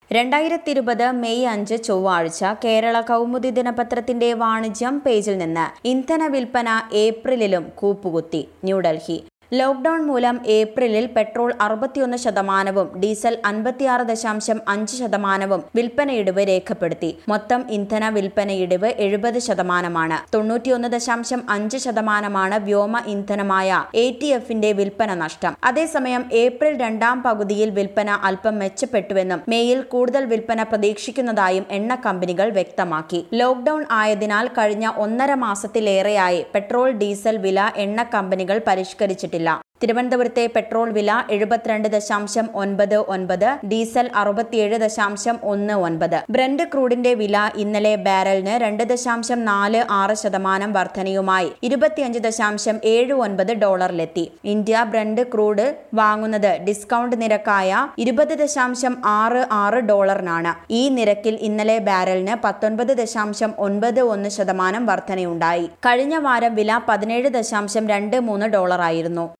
രണ്ടായിരത്തി ഇരുപത് മെയ് അഞ്ച് ചൊവ്വാഴ്ച കേരള കൗമുദി ദിനപത്രത്തിന്റെ വാണിജ്യം പേജിൽ നിന്ന് ഇന്ധന വിൽപ്പന ഏപ്രിലിലും കൂപ്പുകുത്തി ന്യൂഡൽഹി ലോക്ഡൌൺ മൂലം ഏപ്രിലിൽ പെട്രോൾ അറുപത്തിയൊന്ന് ശതമാനവും ഡീസൽ അൻപത്തിയാറ് ദശാംശം അഞ്ച് ശതമാനവും വിൽപ്പനയിടിവ് രേഖപ്പെടുത്തി മൊത്തം ഇന്ധന വിൽപ്പനയിടിവ് എഴുപത് ശതമാനമാണ് തൊണ്ണൂറ്റിയൊന്ന് ദശാംശം അഞ്ച് ശതമാനമാണ് വ്യോമ ഇന്ധനമായ എ ടി എഫിന്റെ വിൽപ്പന നഷ്ടം അതേസമയം ഏപ്രിൽ രണ്ടാം പകുതിയിൽ വിൽപ്പന അല്പം മെച്ചപ്പെട്ടുവെന്നും മേയിൽ കൂടുതൽ വിൽപ്പന പ്രതീക്ഷിക്കുന്നതായും എണ്ണ കമ്പനികൾ വ്യക്തമാക്കി ലോക്ഡൌൺ ആയതിനാൽ കഴിഞ്ഞ ഒന്നര മാസത്തിലേറെയായി പെട്രോൾ ഡീസൽ വില എണ്ണ കമ്പനികൾ പരിഷ്കരിച്ചിട്ടില്ല തിരുവനന്തപുരത്തെ പെട്രോൾ വില എഴുപത്തിരണ്ട് ദശാംശം ഒൻപത് ഒൻപത് ഡീസൽ അറുപത്തിയേഴ് ദശാംശം ഒന്ന് ഒൻപത് ബ്രന്റ് ക്രൂഡിന്റെ വില ഇന്നലെ ബാരലിന് രണ്ട് ദശാംശം നാല് ആറ് ശതമാനം വർധനയുമായി ഇരുപത്തിയഞ്ച് ദശാംശം ഏഴ് ഒൻപത് ഡോളറിലെത്തി ഇന്ത്യ ബ്രന്റ് ക്രൂഡ് വാങ്ങുന്നത് ഡിസ്കൗണ്ട് നിരക്കായ ഇരുപത് ദശാംശം ആറ് ആറ് ഡോളറിനാണ് ഈ നിരക്കിൽ ഇന്നലെ ബാരലിന് പത്തൊൻപത് ദശാംശം ഒൻപത് ഒന്ന് ശതമാനം വർധനയുണ്ടായി കഴിഞ്ഞ വാരം വില പതിനേഴ് ദശാംശം രണ്ട് മൂന്ന് ഡോളറായിരുന്നു